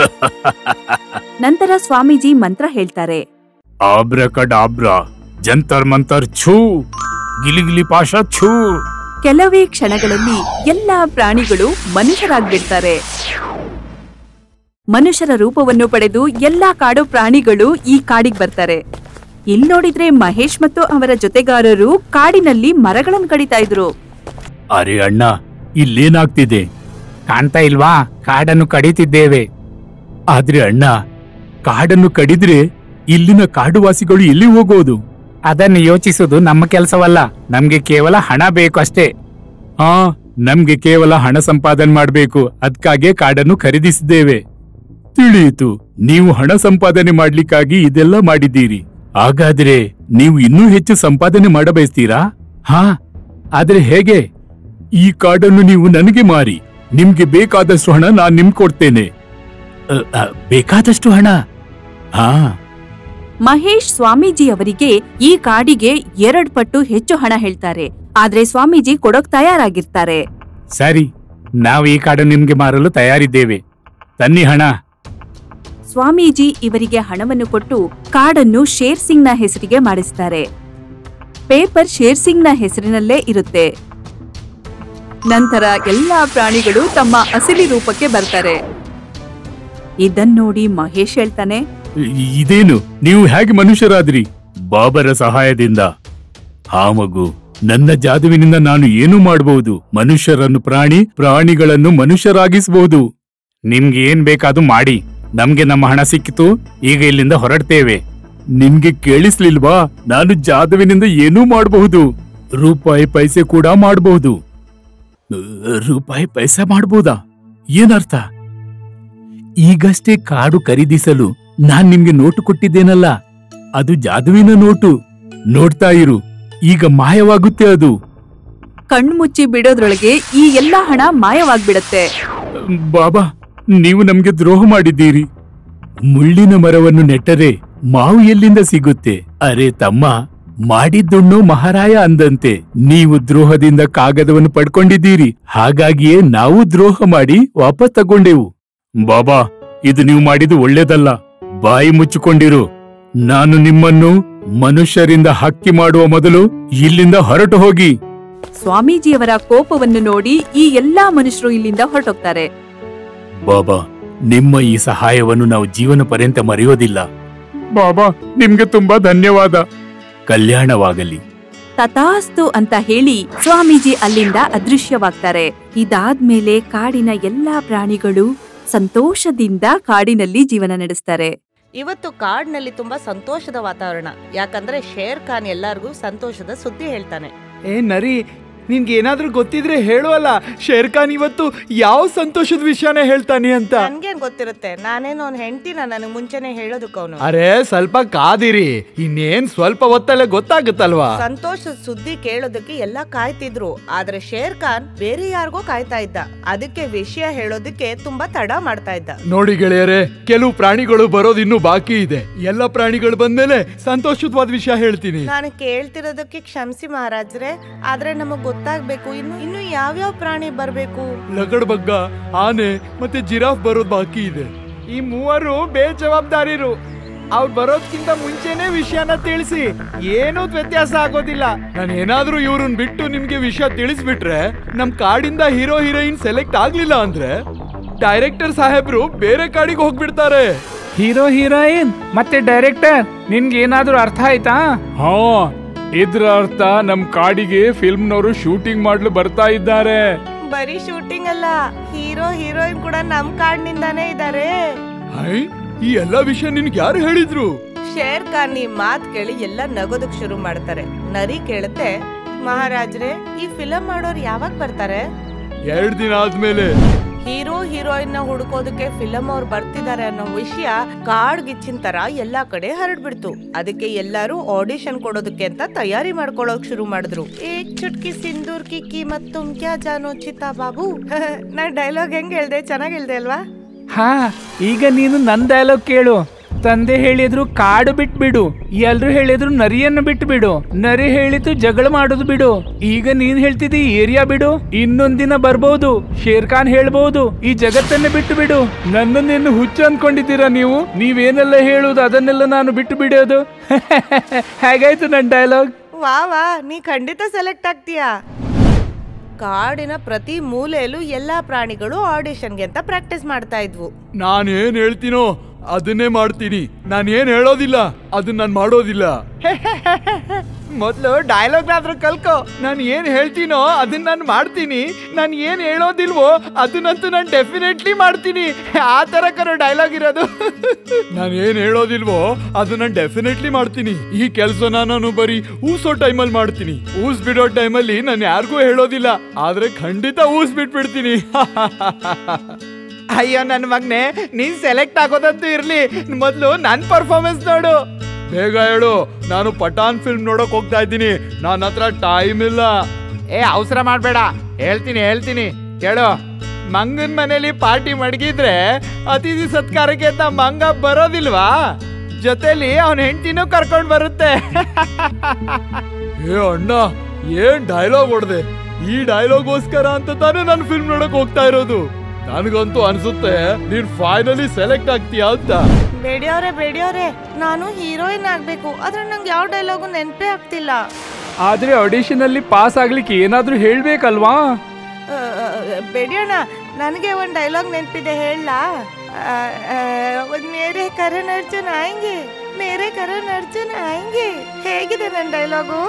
ನಂತರ ಸ್ವಾಮೀಜಿ ಮಂತ್ರ ಹೇಳ್ತಾರೆ ಆಬ್ರಕಡಾಬ್ರ ಜಂತರ್ ಮಂತರ್ ಛೂ ಗಿಲಿಗಿಲಿ ಪಾಷ ಛೂ ಕೆಲವೇ ಕ್ಷಣಗಳಲ್ಲಿ ಎಲ್ಲಾ ಪ್ರಾಣಿಗಳು ಮನುಷ್ಯರಾಗ್ಬಿಡ್ತಾರೆ ಮನುಷ್ಯರ ರೂಪವನ್ನು ಪಡೆದು ಎಲ್ಲಾ ಕಾಡು ಪ್ರಾಣಿಗಳು ಈ ಕಾಡಿಗೆ ಬರ್ತಾರೆ ಇಲ್ ನೋಡಿದ್ರೆ ಮಹೇಶ್ ಮತ್ತು ಅವರ ಜೊತೆಗಾರರು ಕಾಡಿನಲ್ಲಿ ಮರಗಳನ್ನು ಕಡಿತಾ ಇದ್ರು ಅರೆ ಅಣ್ಣ ಇಲ್ಲೇನಾಗ್ತಿದೆ ಕಾಣ್ತಾ ಇಲ್ವಾ ಕಾಡನ್ನು ಕಡಿತಿದ್ದೇವೆ ಆದ್ರೆ ಅಣ್ಣ ಕಾಡನ್ನು ಕಡಿದ್ರೆ ಇಲ್ಲಿನ ಕಾಡುವಾಸಿಗಳು ಎಲ್ಲಿ ಹೋಗೋದು ಅದನ್ನು ಯೋಚಿಸುವುದು ನಮ್ಮ ಕೆಲಸವಲ್ಲ ನಮ್ಗೆ ಕೇವಲ ಹಣ ಬೇಕು ಅಷ್ಟೇ ಹಾ ನಮ್ಗೆ ಕೇವಲ ಹಣ ಸಂಪಾದನೆ ಮಾಡ್ಬೇಕು ಅದ್ಕಾಗೆ ಕಾಡನ್ನು ಖರೀದಿಸಿದ್ದೇವೆ ತಿಳಿಯಿತು ನೀವು ಹಣ ಸಂಪಾದನೆ ಮಾಡ್ಲಿಕ್ಕಾಗಿ ಇದೆಲ್ಲ ಮಾಡಿದ್ದೀರಿ ಹಾಗಾದ್ರೆ ನೀವು ಇನ್ನೂ ಹೆಚ್ಚು ಸಂಪಾದನೆ ಮಾಡಬಯಸ್ತೀರಾ ಹಾ ಆದ್ರೆ ಹೇಗೆ ಈ ಕಾಡನ್ನು ನೀವು ನನಗೆ ಮಾರಿ ನಿಮ್ಗೆ ಬೇಕಾದಷ್ಟು ಹಣ ನಾನ್ ನಿಮ್ಗೆ ಕೊಡ್ತೇನೆ ಅ, ಅ, ಬೇಕಾದಷ್ಟು ಹಣ ಹಾ ಮಹೇಶ್ ಸ್ವಾಮೀಜಿ ಅವರಿಗೆ ಈ ಕಾಡಿಗೆ ಎರಡ್ ಪಟ್ಟು ಹೆಚ್ಚು ಹಣ ಹೇಳ್ತಾರೆ ಆದ್ರೆ ಸ್ವಾಮೀಜಿ ಕೊಡೋಕ್ ತಯಾರಾಗಿರ್ತಾರೆ ಸರಿ ನಾವು ಈ ಕಾಡನ್ನು ನಿಮ್ಗೆ ಮಾರಲು ತಯಾರಿದ್ದೇವೆ ತನ್ನಿ ಹಣ ಸ್ವಾಮೀಜಿ ಇವರಿಗೆ ಹಣವನ್ನು ಕೊಟ್ಟು ಕಾಡನ್ನು ಶೇರ್ ಸಿಂಗ್ನ ಹೆಸರಿಗೆ ಮಾಡಿಸ್ತಾರೆ ಪೇಪರ್ ಶೇರ್ ಸಿಂಗ್ನ ಹೆಸರಿನಲ್ಲೇ ಇರುತ್ತೆ ನಂತರ ಎಲ್ಲಾ ಪ್ರಾಣಿಗಳು ತಮ್ಮ ಅಸಲಿ ರೂಪಕ್ಕೆ ಬರ್ತಾರೆ ಇದನ್ನೋಡಿ ಮಹೇಶ್ ಹೇಳ್ತಾನೆ ಇದೇನು ನೀವು ಹೇಗೆ ಮನುಷ್ಯರಾದ್ರಿ ಬಾಬರ ಸಹಾಯದಿಂದ ಹಾ ಮಗು ನನ್ನ ಜಾದುವಿನಿಂದ ನಾನು ಏನು ಮಾಡಬಹುದು ಮನುಷ್ಯರನ್ನು ಪ್ರಾಣಿ ಪ್ರಾಣಿಗಳನ್ನು ಮನುಷ್ಯರಾಗಿಸಬಹುದು ನಿಮ್ಗೆ ಏನ್ ಬೇಕಾದ್ರೂ ಮಾಡಿ ನಮ್ಗೆ ನಮ್ಮ ಹಣ ಸಿಕ್ಕಿತು ಈಗ ಇಲ್ಲಿಂದ ಹೊರಡ್ತೇವೆ ನಿಮ್ಗೆ ಕೇಳಿಸ್ಲಿಲ್ವಾ ನಾನು ಜಾದುವಿನಿಂದ ಏನೂ ಮಾಡಬಹುದು ರೂಪಾಯಿ ಪೈಸೆ ಕೂಡ ಮಾಡಬಹುದು ರೂಪಾಯಿ ಪೈಸೆ ಮಾಡಬಹುದಾ ಏನರ್ಥ ಈಗಷ್ಟೇ ಕಾಡು ಖರೀದಿಸಲು ನಾನ್ ನಿಮ್ಗೆ ನೋಟು ಕೊಟ್ಟಿದ್ದೇನಲ್ಲ ಅದು ಜಾದುವಿನ ನೋಟು ನೋಡ್ತಾ ಇರು ಈಗ ಮಾಯವಾಗುತ್ತೆ ಅದು ಕಣ್ಮುಚ್ಚಿ ಬಿಡೋದ್ರೊಳಗೆ ಈ ಎಲ್ಲಾ ಹಣ ಮಾಯವಾಗ್ಬಿಡತ್ತೆ ಬಾಬಾ ನೀವು ನಮ್ಗೆ ದ್ರೋಹ ಮಾಡಿದ್ದೀರಿ ಮುಳ್ಳಿನ ಮರವನ್ನು ನೆಟ್ಟರೆ ಮಾವು ಎಲ್ಲಿಂದ ಸಿಗುತ್ತೆ ಅರೆ ತಮ್ಮ ಮಾಡಿದ್ದುಣ್ಣು ಮಹಾರಾಯ ಅಂದಂತೆ ನೀವು ದ್ರೋಹದಿಂದ ಕಾಗದವನ್ನು ಪಡ್ಕೊಂಡಿದ್ದೀರಿ ಹಾಗಾಗಿಯೇ ನಾವು ದ್ರೋಹ ಮಾಡಿ ವಾಪಸ್ ತಗೊಂಡೆವು ಬಾಬಾ ಇದು ನೀವು ಮಾಡಿದ್ದು ಒಳ್ಳೇದಲ್ಲ ಬಾಯಿ ಮುಚ್ಚಿಕೊಂಡಿರು ನಾನು ನಿಮ್ಮನ್ನು ಮನುಷ್ಯರಿಂದ ಹಕ್ಕಿ ಮಾಡುವ ಮೊದಲು ಇಲ್ಲಿಂದ ಹೊರಟು ಹೋಗಿ ಸ್ವಾಮೀಜಿಯವರ ಕೋಪವನ್ನು ನೋಡಿ ಈ ಎಲ್ಲಾ ಮನುಷ್ಯರು ಇಲ್ಲಿಂದ ಹೊರಟೋಗ್ತಾರೆ ಬಾಬಾ ನಿಮ್ಮ ಈ ಸಹಾಯವನ್ನು ನಾವು ಜೀವನ ಪರ್ಯಂತ ಮರೆಯೋದಿಲ್ಲ ಬಾಬಾ ನಿಮ್ಗೆ ತುಂಬಾ ಧನ್ಯವಾದ ಕಲ್ಯಾಣವಾಗಲಿ ತಥಾಸ್ತು ಅಂತ ಹೇಳಿ ಸ್ವಾಮೀಜಿ ಅಲ್ಲಿಂದ ಅದೃಶ್ಯವಾಗ್ತಾರೆ ಇದಾದ್ಮೇಲೆ ಕಾಡಿನ ಎಲ್ಲಾ ಪ್ರಾಣಿಗಳು ಸಂತೋಷದಿಂದ ಕಾಡಿನಲ್ಲಿ ಜೀವನ ನಡೆಸ್ತಾರೆ ಇವತ್ತು ಕಾಡ್ನಲ್ಲಿ ತುಂಬಾ ಸಂತೋಷದ ವಾತಾವರಣ ಯಾಕಂದ್ರೆ ಶೇರ್ ಖಾನ್ ಎಲ್ಲಾರ್ಗೂ ಸಂತೋಷದ ಸುದ್ದಿ ಹೇಳ್ತಾನೆ ಏ ನರಿ ನಿನ್ಗೆ ಏನಾದ್ರೂ ಗೊತ್ತಿದ್ರೆ ಹೇಳುವಲ್ಲ ಶೇರ್ ಖಾನ್ ಇವತ್ತು ಯಾವ ಸಂತೋಷದ ವಿಷಯನೇ ಹೇಳ್ತಾನೆ ಅಂತ ನನ್ಗೇನ್ ಗೊತ್ತಿರುತ್ತೆ ನಾನೇನು ಅವ್ನ ಹೆಂಡತಿನ ನನಗ್ ಮುಂಚೆನೆ ಹೇಳೋದಕ್ಕೆ ಅವನು ಅರೆ ಸ್ವಲ್ಪ ಕಾದಿರಿ ಇನ್ನೇನ್ ಸ್ವಲ್ಪ ಹೊತ್ತಲ್ಲೇ ಗೊತ್ತಾಗುತ್ತಲ್ವಾ ಸಂತೋಷದ ಸುದ್ದಿ ಕೇಳೋದಕ್ಕೆ ಎಲ್ಲ ಕಾಯ್ತಿದ್ರು ಆದ್ರೆ ಶೇರ್ ಖಾನ್ ಬೇರೆ ಯಾರಿಗೋ ಕಾಯ್ತಾ ಇದ್ದ ಅದಕ್ಕೆ ವಿಷಯ ಹೇಳೋದಕ್ಕೆ ತುಂಬಾ ತಡ ಮಾಡ್ತಾ ಇದ್ದ ನೋಡಿ ಗೆಳೆಯರೆ ಕೆಲವು ಪ್ರಾಣಿಗಳು ಬರೋದು ಇನ್ನೂ ಬಾಕಿ ಇದೆ ಎಲ್ಲ ಪ್ರಾಣಿಗಳು ಬಂದ್ಮೇಲೆ ಸಂತೋಷವಾದ ವಿಷಯ ಹೇಳ್ತೀನಿ ನಾನು ಕೇಳ್ತಿರೋದಕ್ಕೆ ಕ್ಷಮಿಸಿ ಮಹಾರಾಜ್ರೆ ಆದ್ರೆ ನಮಗ್ ಗೊತ್ತಾಗ್ಬೇಕು ಇನ್ನು ಇನ್ನು ಯಾವ್ಯಾವ ಪ್ರಾಣಿ ಬರ್ಬೇಕು ಲಗಡ್ ಬಗ್ಗ ಆನೆ ಮತ್ತೆ ಜಿರಾಫ್ ಬರೋದು ಬಾಕಿ ಇದೆ ಈ ಮೂವರು ಬೇಜವಾಬ್ದಾರಿರು ಅವ್ರು ಬರೋದ್ಕಿಂತ ಮುಂಚೆನೆ ವಿಷಯನ ತಿಳಿಸಿ ಏನೂ ವ್ಯತ್ಯಾಸ ಆಗೋದಿಲ್ಲ ನಾನು ಏನಾದ್ರೂ ಇವ್ರನ್ನ ಬಿಟ್ಟು ನಿಮ್ಗೆ ವಿಷಯ ತಿಳಿಸ್ಬಿಟ್ರೆ ನಮ್ ಕಾಡಿಂದ ಹೀರೋ ಹೀರೋಯಿನ್ ಸೆಲೆಕ್ಟ್ ಆಗ್ಲಿಲ್ಲ ಅಂದ್ರೆ ಡೈರೆಕ್ಟರ್ ಸಾಹೇಬ್ರು ಬೇರೆ ಕಾಡಿಗೆ ಹೋಗ್ಬಿಡ್ತಾರೆ ಹೀರೋ ಹೀರೋಯಿನ್ ಮತ್ತೆ ಡೈರೆಕ್ಟರ್ ನಿನ್ಗೆ ಏನಾದ್ರೂ ಅರ್ಥ ಆಯ್ತಾ ಹಾ ಇದ್ರ ಅರ್ಥ ನಮ್ ಕಾಡಿಗೆ ಫಿಲ್ಮ್ನವರು ಶೂಟಿಂಗ್ ಮಾಡ್ಲು ಬರ್ತಾ ಇದ್ದಾರೆ ಬರೀ ಶೂಟಿಂಗ್ ಅಲ್ಲ ಹೀರೋ ಹೀರೋಯಿನ್ ಕೂಡ ನಮ್ ಕಾಡ್ನಿಂದಾನೇ ಇದಾರೆ ಹೈ ಈ ಎಲ್ಲಾ ವಿಷಯ ನಿನ್ಗೆ ಯಾರು ಹೇಳಿದ್ರು ಶೇರ್ ಖಾನ್ ಈ ಮಾತ್ ಕೇಳಿ ಎಲ್ಲ ನಗೋದಕ್ ಶುರು ಮಾಡ್ತಾರೆ ನರಿ ಕೇಳುತ್ತೆ ಮಹಾರಾಜ್ರೆ ಈ ಫಿಲಂ ಮಾಡೋರು ಯಾವಾಗ ಬರ್ತಾರೆ ಎರಡ್ ದಿನ ಆದ್ಮೇಲೆ ಹೀರೋ ಹೀರೋಯಿನ್ ನ ಹುಡುಕೋದಕ್ಕೆ ಫಿಲಂ ಅವ್ರು ಬರ್ತಿದ್ದಾರೆ ಅನ್ನೋ ವಿಷಯ ಕಾಡ್ ಗಿಚ್ಚಿನ ತರ ಎಲ್ಲಾ ಕಡೆ ಹರಡ್ಬಿಡ್ತು ಅದಕ್ಕೆ ಎಲ್ಲಾರು ಆಡಿಷನ್ ಕೊಡೋದಕ್ಕೆ ಅಂತ ತಯಾರಿ ಮಾಡ್ಕೊಳ್ಳೋಕ್ ಶುರು ಮಾಡಿದ್ರು ಏಕ್ ಚುಟ್ಕಿ ಸಿಂದೂರ್ ಕಿ ಕೀಮತ್ ತುಮ್ ಕ್ಯಾ ಜಾನೋ ಚಿತಾ ಬಾಬು ನಾ ಡೈಲಾಗ್ ಹೆಂಗ್ ಹೇಳ್ದೆ ಚೆನ್ನಾಗ್ ಹೇಳ್ದೆ ಅಲ್ವಾ ಹಾ ಈಗ ನೀನು ನನ್ ಡೈಲಾಗ್ ಕೇಳು ತಂದೆ ಹೇಳಿದ್ರು ಕಾಡು ಬಿಟ್ಬಿಡು ಎಲ್ರು ಹೇಳಿದ್ರು ನರಿಯನ್ನು ಬಿಟ್ಟು ಬಿಡು ನರಿ ಹೇಳಿತು ಜಗಳ ಮಾಡೋದು ಬಿಡು ಈಗ ನೀನ್ ಹೇಳ್ತಿದ್ದಿ ಏರಿಯಾ ಬಿಡು ಇನ್ನೊಂದಿನ ಬರ್ಬೋದು ಶೇರ್ ಖಾನ್ ಹೇಳ್ಬಹುದು ಈ ಜಗತ್ತನ್ನೇ ಬಿಟ್ಟು ಬಿಡು ನನ್ನನ್ನೇನು ಹುಚ್ಚು ಅನ್ಕೊಂಡಿದ್ದೀರಾ ನೀವು ನೀವೇನೆಲ್ಲ ಹೇಳುದು ಅದನ್ನೆಲ್ಲ ನಾನು ಬಿಟ್ಟು ಬಿಡೋದು ಹೇಗಾಯ್ತು ನನ್ ಡೈಲಾಗ್ ವಾ ವಾ ನೀ ಖಂಡಿತ ಸೆಲೆಕ್ಟ್ ಆಗ್ತೀಯಾ ಕಾಡಿನ ಪ್ರತಿ ಮೂಲೆಯಲ್ಲೂ ಎಲ್ಲಾ ಪ್ರಾಣಿಗಳು ಆಡಿಷನ್ಗೆ ಅಂತ ಪ್ರಾಕ್ಟೀಸ್ ಮಾಡ್ತಾ ಇದ್ವು ನಾನು ಏನ್ ಹೇಳ್ತೀನೋ ಅದನ್ನೇ ಮಾಡ್ತೀನಿ ನಾನು ಏನ್ ಹೇಳೋದಿಲ್ಲ ಅದನ್ನ ನಾನು ಮಾಡೋದಿಲ್ಲ ಮೊದ್ಲು ಡೈಲಾಗ್ನಾದ್ರೂ ಕಲ್ಕೋ ನಾನು ಏನ್ ಹೇಳ್ತೀನೋ ಅದನ್ನ ನಾನು ಮಾಡ್ತೀನಿ ನಾನು ಏನ್ ಹೇಳೋದಿಲ್ವೋ ಅದನ್ನಂತೂ ನಾನು ಡೆಫಿನೆಟ್ಲಿ ಮಾಡ್ತೀನಿ ಆ ತರ ಕರೋ ಡೈಲಾಗ್ ಇರೋದು ನಾನು ಏನ್ ಹೇಳೋದಿಲ್ವೋ ಅದನ್ನ ನಾನು ಡೆಫಿನೆಟ್ಲಿ ಮಾಡ್ತೀನಿ ಈ ಕೆಲಸನ ನಾನು ಬರೀ ಊಸೋ ಟೈಮಲ್ಲಿ ಮಾಡ್ತೀನಿ ಊಸ್ ಬಿಡೋ ಟೈಮಲ್ಲಿ ನಾನು ಯಾರಿಗೂ ಹೇಳೋದಿಲ್ಲ ಆದ್ರೆ ಖಂಡಿತ ಊಸ್ ಬಿಟ್ಬಿಡ್ತೀನಿ ಅಯ್ಯೋ ನನ್ನ ಮಗ್ನೆ ನೀನ್ ಸೆಲೆಕ್ಟ್ ಆಗೋದಂತೂ ಇರ್ಲಿ ಮೊದ್ಲು ನನ್ ಪರ್ಫಾರ್ಮೆನ್ಸ್ ನೋಡು ಬೇಗ ಹೇಳು ನಾನು ಪಠಾನ್ ಫಿಲ್ಮ್ ನೋಡಕ್ ಹೋಗ್ತಾ ಇದ್ದೀನಿ ನನ್ನ ಹತ್ರ ಟೈಮ್ ಇಲ್ಲ ಏ ಅವಸರ ಮಾಡ್ಬೇಡ ಹೇಳ್ತೀನಿ ಹೇಳ್ತೀನಿ ಕೇಳು ಮಂಗನ್ ಮನೇಲಿ ಪಾರ್ಟಿ ಮಡಗಿದ್ರೆ ಅತಿಥಿ ಸತ್ಕಾರಕ್ಕೆ ಅಂತ ಮಂಗ ಬರೋದಿಲ್ವಾ ಜೊತೆಲಿ ಅವನ ಹೆಂಡತಿನೂ ಕರ್ಕೊಂಡ್ ಬರುತ್ತೆ ಏ ಅಣ್ಣ ಏನ್ ಡೈಲಾಗ್ ಹೊಡ್ದೆ ಈ ಡೈಲಾಗೋಸ್ಕರ ಅಂತ ತಾನೇ ನಾನು ಫಿಲ್ಮ್ ನೋಡಕ್ ಹೋಗ್ತಾ ಇರೋದು ನನಗಂತೂ ಅನ್ಸುತ್ತೆ ನೀನ್ ಫೈನಲಿ ಸೆಲೆಕ್ಟ್ ಆಗ್ತೀಯಾ ಅಂತ ಬೇಡಿಯವ್ರೆ ಬೇಡಿಯವ್ರೆ ನಾನು ಹೀರೋಯಿನ್ ಆಗ್ಬೇಕು ಆದ್ರೆ ನಂಗೆ ಯಾವ ಡೈಲಾಗು ನೆನಪೇ ಆಗ್ತಿಲ್ಲ ಆದ್ರೆ ಆಡಿಷನ್ ಅಲ್ಲಿ ಪಾಸ್ ಆಗ್ಲಿಕ್ಕೆ ಏನಾದ್ರೂ ಹೇಳ್ಬೇಕಲ್ವಾ ಆ, ಆ, ಬೇಡಿಯೋಣ ನನಗೆ ಒಂದು ಡೈಲಾಗ್ ನೆನಪಿದೆ ಹೇಳಲಾ ಒಂದು ಮೇರೆ ಕರಣ್ ಅರ್ಜುನ್ ಆಯಂಗೆ ಮೇರೆ ಕರಣ್ ಅರ್ಜುನ್ ಆಯಂಗೆ ಹೇಗಿದೆ ನನ್ನ ಡೈಲಾಗು